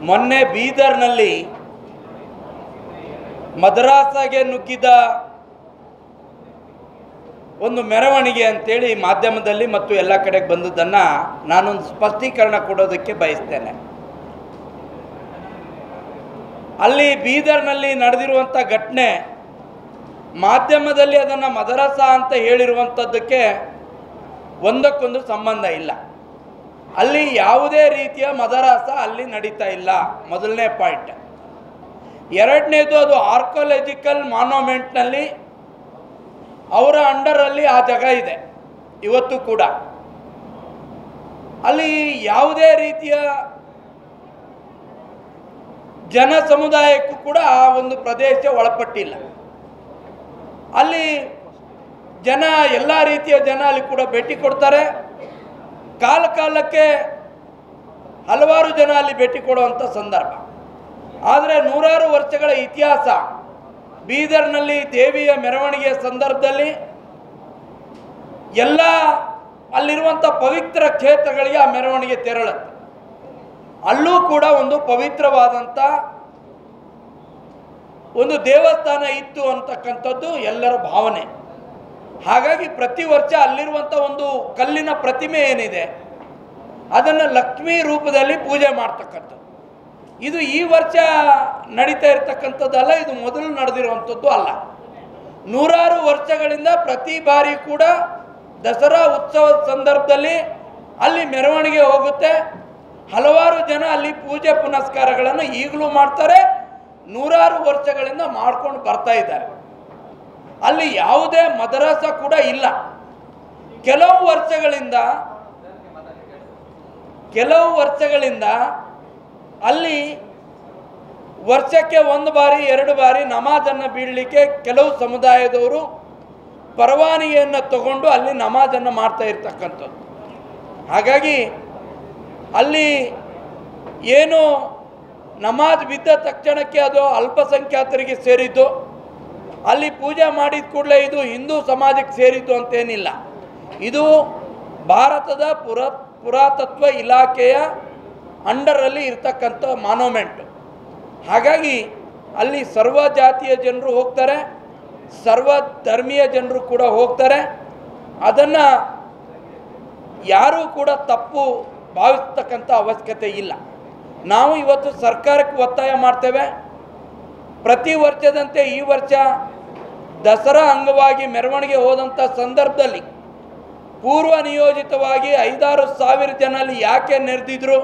ಮೊನ್ನೆ ಬೀದರ್ನಲ್ಲಿ ಮದ್ರಾಸಾಗೆ ನುಗ್ಗಿದ ಒಂದು ಮೆರವಣಿಗೆ ಅಂತೇಳಿ ಮಾಧ್ಯಮದಲ್ಲಿ ಮತ್ತು ಎಲ್ಲ ಕಡೆಗೆ ಬಂದದ್ದನ್ನು ನಾನೊಂದು ಸ್ಪಷ್ಟೀಕರಣ ಕೊಡೋದಕ್ಕೆ ಬಯಸ್ತೇನೆ ಅಲ್ಲಿ ಬೀದರ್ನಲ್ಲಿ ನಡೆದಿರುವಂಥ ಘಟನೆ ಮಾಧ್ಯಮದಲ್ಲಿ ಅದನ್ನು ಮದರಸ ಅಂತ ಹೇಳಿರುವಂಥದ್ದಕ್ಕೆ ಒಂದಕ್ಕೊಂದು ಸಂಬಂಧ ಇಲ್ಲ ಅಲ್ಲಿ ಯಾವುದೇ ರೀತಿಯ ಮದರಸ ಅಲ್ಲಿ ನಡೀತಾ ಇಲ್ಲ ಮೊದಲನೇ ಪಾಯಿಂಟ್ ಎರಡನೇದು ಅದು ಆರ್ಕೋಲಜಿಕಲ್ ಮಾನ್ಯುಮೆಂಟ್ನಲ್ಲಿ ಅವರ ಅಂಡರಲ್ಲಿ ಆ ಜಾಗ ಇದೆ ಇವತ್ತು ಕೂಡ ಅಲ್ಲಿ ಯಾವುದೇ ರೀತಿಯ ಜನ ಸಮುದಾಯಕ್ಕೂ ಕೂಡ ಆ ಒಂದು ಪ್ರದೇಶ ಒಳಪಟ್ಟಿಲ್ಲ ಅಲ್ಲಿ ಜನ ಎಲ್ಲ ರೀತಿಯ ಜನ ಅಲ್ಲಿ ಕೂಡ ಭೇಟಿ ಕೊಡ್ತಾರೆ ಕಾಲ ಕಾಲಕ್ಕೆ ಹಲವಾರು ಜನ ಅಲ್ಲಿ ಭೇಟಿ ಕೊಡುವಂಥ ಸಂದರ್ಭ ಆದರೆ ನೂರಾರು ವರ್ಷಗಳ ಇತಿಹಾಸ ಬೀದರ್ನಲ್ಲಿ ದೇವಿಯ ಮೆರವಣಿಗೆಯ ಸಂದರ್ಭದಲ್ಲಿ ಎಲ್ಲ ಅಲ್ಲಿರುವಂಥ ಪವಿತ್ರ ಕ್ಷೇತ್ರಗಳಿಗೆ ಆ ಮೆರವಣಿಗೆ ತೆರಳುತ್ತೆ ಅಲ್ಲೂ ಕೂಡ ಒಂದು ಪವಿತ್ರವಾದಂಥ ಒಂದು ದೇವಸ್ಥಾನ ಇತ್ತು ಅಂತಕ್ಕಂಥದ್ದು ಎಲ್ಲರ ಭಾವನೆ ಹಾಗಾಗಿ ಪ್ರತಿ ವರ್ಷ ಅಲ್ಲಿರುವಂಥ ಒಂದು ಕಲ್ಲಿನ ಪ್ರತಿಮೆ ಏನಿದೆ ಅದನ್ನು ಲಕ್ಷ್ಮೀ ರೂಪದಲ್ಲಿ ಪೂಜೆ ಮಾಡ್ತಕ್ಕಂಥದ್ದು ಇದು ಈ ವರ್ಷ ನಡೀತಾ ಇರತಕ್ಕಂಥದ್ದಲ್ಲ ಇದು ಮೊದಲು ನಡೆದಿರುವಂಥದ್ದು ಅಲ್ಲ ನೂರಾರು ವರ್ಷಗಳಿಂದ ಪ್ರತಿ ಬಾರಿ ಕೂಡ ದಸರಾ ಉತ್ಸವದ ಸಂದರ್ಭದಲ್ಲಿ ಅಲ್ಲಿ ಮೆರವಣಿಗೆ ಹೋಗುತ್ತೆ ಹಲವಾರು ಜನ ಅಲ್ಲಿ ಪೂಜೆ ಪುನಸ್ಕಾರಗಳನ್ನು ಈಗಲೂ ಮಾಡ್ತಾರೆ ನೂರಾರು ವರ್ಷಗಳಿಂದ ಮಾಡ್ಕೊಂಡು ಬರ್ತಾ ಇದ್ದಾರೆ ಅಲ್ಲಿ ಯಾವುದೇ ಮದರಸ ಕೂಡ ಇಲ್ಲ ಕೆಲವು ವರ್ಷಗಳಿಂದ ಕೆಲವು ವರ್ಷಗಳಿಂದ ಅಲ್ಲಿ ವರ್ಷಕ್ಕೆ ಒಂದು ಬಾರಿ ಎರಡು ಬಾರಿ ನಮಾಜನ್ನು ಬೀಳಲಿಕ್ಕೆ ಕೆಲವು ಸಮುದಾಯದವರು ಪರವಾನಗಿಯನ್ನು ತಗೊಂಡು ಅಲ್ಲಿ ನಮಾಜನ್ನು ಮಾಡ್ತಾ ಇರ್ತಕ್ಕಂಥದ್ದು ಹಾಗಾಗಿ ಅಲ್ಲಿ ಏನು ನಮಾಜ್ ಬಿದ್ದ ತಕ್ಷಣಕ್ಕೆ ಅದು ಅಲ್ಪಸಂಖ್ಯಾತರಿಗೆ ಸೇರಿದ್ದು ಅಲ್ಲಿ ಪೂಜೆ ಮಾಡಿದ ಕೂಡಲೇ ಇದು ಹಿಂದೂ ಸಮಾಜಕ್ಕೆ ಸೇರಿದ್ದು ಅಂತೇನಿಲ್ಲ ಇದು ಭಾರತದ ಪುರ ಪುರಾತತ್ವ ಇಲಾಖೆಯ ಅಂಡರಲ್ಲಿ ಇರ್ತಕ್ಕಂಥ ಮಾನೋಮೆಂಟು ಹಾಗಾಗಿ ಅಲ್ಲಿ ಸರ್ವ ಜಾತಿಯ ಜನರು ಹೋಗ್ತಾರೆ ಸರ್ವ ಧರ್ಮೀಯ ಜನರು ಕೂಡ ಹೋಗ್ತಾರೆ ಅದನ್ನು ಯಾರೂ ಕೂಡ ತಪ್ಪು ಭಾವಿಸ್ತಕ್ಕಂಥ ಅವಶ್ಯಕತೆ ಇಲ್ಲ ನಾವು ಇವತ್ತು ಸರ್ಕಾರಕ್ಕೆ ಒತ್ತಾಯ ಮಾಡ್ತೇವೆ ಪ್ರತಿ ವರ್ಷದಂತೆ ಈ ವರ್ಷ ದಸರಾ ಅಂಗವಾಗಿ ಮೆರವಣಿಗೆ ಹೋದಂಥ ಸಂದರ್ಭದಲ್ಲಿ ಪೂರ್ವ ನಿಯೋಜಿತವಾಗಿ ಐದಾರು ಸಾವಿರ ಜನ ಅಲ್ಲಿ ಯಾಕೆ ನೆರೆದಿದ್ರು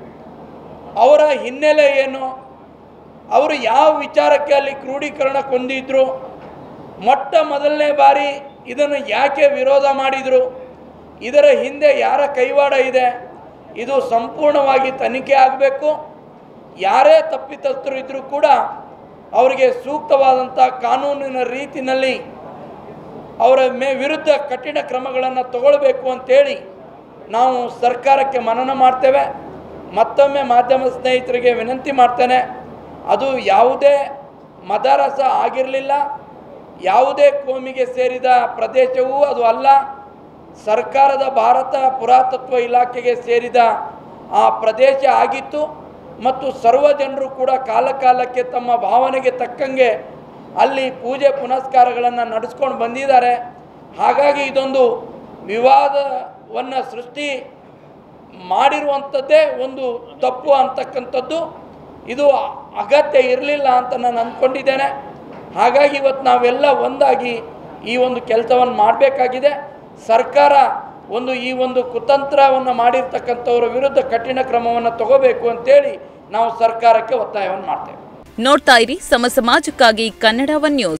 ಅವರ ಹಿನ್ನೆಲೆ ಏನು ಅವರು ಯಾವ ವಿಚಾರಕ್ಕೆ ಅಲ್ಲಿ ಕ್ರೋಢೀಕರಣ ಕೊಂದಿದ್ರು ಮೊಟ್ಟ ಮೊದಲನೇ ಬಾರಿ ಇದನ್ನು ಯಾಕೆ ವಿರೋಧ ಮಾಡಿದರು ಇದರ ಹಿಂದೆ ಯಾರ ಕೈವಾಡ ಇದೆ ಇದು ಸಂಪೂರ್ಣವಾಗಿ ತನಿಖೆ ಆಗಬೇಕು ಯಾರೇ ತಪ್ಪಿತಸ್ಥರು ಇದ್ದರೂ ಕೂಡ ಅವರಿಗೆ ಸೂಕ್ತವಾದಂಥ ಕಾನೂನಿನ ರೀತಿಯಲ್ಲಿ ಅವರ ಮೇ ವಿರುದ್ಧ ಕಠಿಣ ಕ್ರಮಗಳನ್ನು ತಗೊಳ್ಬೇಕು ಅಂತೇಳಿ ನಾವು ಸರ್ಕಾರಕ್ಕೆ ಮನನ ಮಾಡ್ತೇವೆ ಮತ್ತೊಮ್ಮೆ ಮಾಧ್ಯಮ ಸ್ನೇಹಿತರಿಗೆ ವಿನಂತಿ ಮಾಡ್ತೇನೆ ಅದು ಯಾವುದೇ ಮದರಸ ಆಗಿರಲಿಲ್ಲ ಯಾವುದೇ ಕೋಮಿಗೆ ಸೇರಿದ ಪ್ರದೇಶವೂ ಅದು ಅಲ್ಲ ಸರ್ಕಾರದ ಭಾರತ ಪುರಾತತ್ವ ಇಲಾಖೆಗೆ ಸೇರಿದ ಆ ಪ್ರದೇಶ ಆಗಿತ್ತು ಮತ್ತು ಸರ್ವ ಜನರು ಕೂಡ ಕಾಲ ಕಾಲಕ್ಕೆ ತಮ್ಮ ಭಾವನೆಗೆ ತಕ್ಕಂಗೆ ಅಲ್ಲಿ ಪೂಜೆ ಪುನಸ್ಕಾರಗಳನ್ನು ನಡೆಸ್ಕೊಂಡು ಬಂದಿದ್ದಾರೆ ಹಾಗಾಗಿ ಇದೊಂದು ವಿವಾದವನ್ನು ಸೃಷ್ಟಿ ಮಾಡಿರುವಂಥದ್ದೇ ಒಂದು ತಪ್ಪು ಅಂತಕ್ಕಂಥದ್ದು ಇದು ಅಗತ್ಯ ಇರಲಿಲ್ಲ ಅಂತ ನಾನು ಅಂದ್ಕೊಂಡಿದ್ದೇನೆ ಹಾಗಾಗಿ ಇವತ್ತು ನಾವೆಲ್ಲ ಒಂದಾಗಿ ಈ ಒಂದು ಕೆಲಸವನ್ನು ಮಾಡಬೇಕಾಗಿದೆ ಸರ್ಕಾರ ಒಂದು ಈ ಒಂದು ಕುತಂತ್ರವನ್ನು ಮಾಡಿರ್ತಕ್ಕಂಥವ್ರ ವಿರುದ್ಧ ಕಠಿಣ ಕ್ರಮವನ್ನು ತಗೋಬೇಕು ಅಂತೇಳಿ ನಾವು ಸರ್ಕಾರಕ್ಕೆ ಒತ್ತಾಯವನ್ನು ಮಾಡ್ತೇವೆ ನೋಡ್ತಾ ಇರಿ ಸಮ ಸಮಾಜಕ್ಕಾಗಿ ಕನ್ನಡ ಒನ್ ನ್ಯೂಸ್